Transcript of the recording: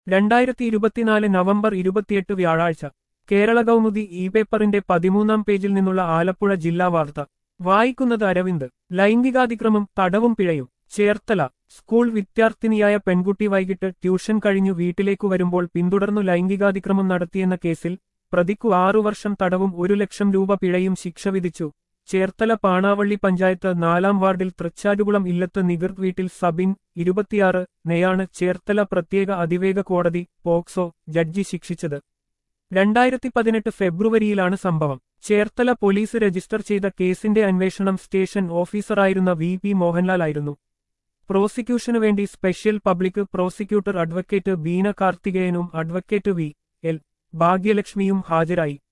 രണ്ടായിരത്തി ഇരുപത്തിനാല് നവംബർ ഇരുപത്തിയെട്ട് വ്യാഴാഴ്ച കേരള കൗമുദി ഇ പേപ്പറിന്റെ പതിമൂന്നാം പേജിൽ നിന്നുള്ള ആലപ്പുഴ ജില്ലാ വാർത്ത വായിക്കുന്നത് അരവിന്ദ് ലൈംഗികാതിക്രമം തടവും പിഴയും ചേർത്തല സ്കൂൾ വിദ്യാർത്ഥിനിയായ പെൺകുട്ടി വൈകിട്ട് ട്യൂഷൻ കഴിഞ്ഞു വീട്ടിലേക്കു വരുമ്പോൾ പിന്തുടർന്നു ലൈംഗികാതിക്രമം നടത്തിയെന്ന കേസിൽ പ്രതിക്കു ആറു വർഷം തടവും ഒരു ലക്ഷം രൂപ പിഴയും ശിക്ഷ വിധിച്ചു ചേർത്തല പാണാവള്ളി പഞ്ചായത്ത് നാലാം വാർഡിൽ തൃച്ചാറ്റുകുളം ഇല്ലത്ത് നികൃത് വീട്ടിൽ സബിൻ ഇരുപത്തിയാറ് നെയാണ് ചേർത്തല പ്രത്യേക അതിവേഗ കോടതി പോക്സോ ജഡ്ജി ശിക്ഷിച്ചത് രണ്ടായിരത്തി പതിനെട്ട് ഫെബ്രുവരിയിലാണ് സംഭവം ചേർത്തല പോലീസ് രജിസ്റ്റർ ചെയ്ത കേസിന്റെ അന്വേഷണം സ്റ്റേഷൻ ഓഫീസറായിരുന്ന വി പി മോഹൻലാലായിരുന്നു പ്രോസിക്യൂഷനു വേണ്ടി special public prosecutor advocate Beena കാർത്തികേയനും അഡ്വക്കേറ്റ് വി എൽ ഭാഗ്യലക്ഷ്മിയും ഹാജരായി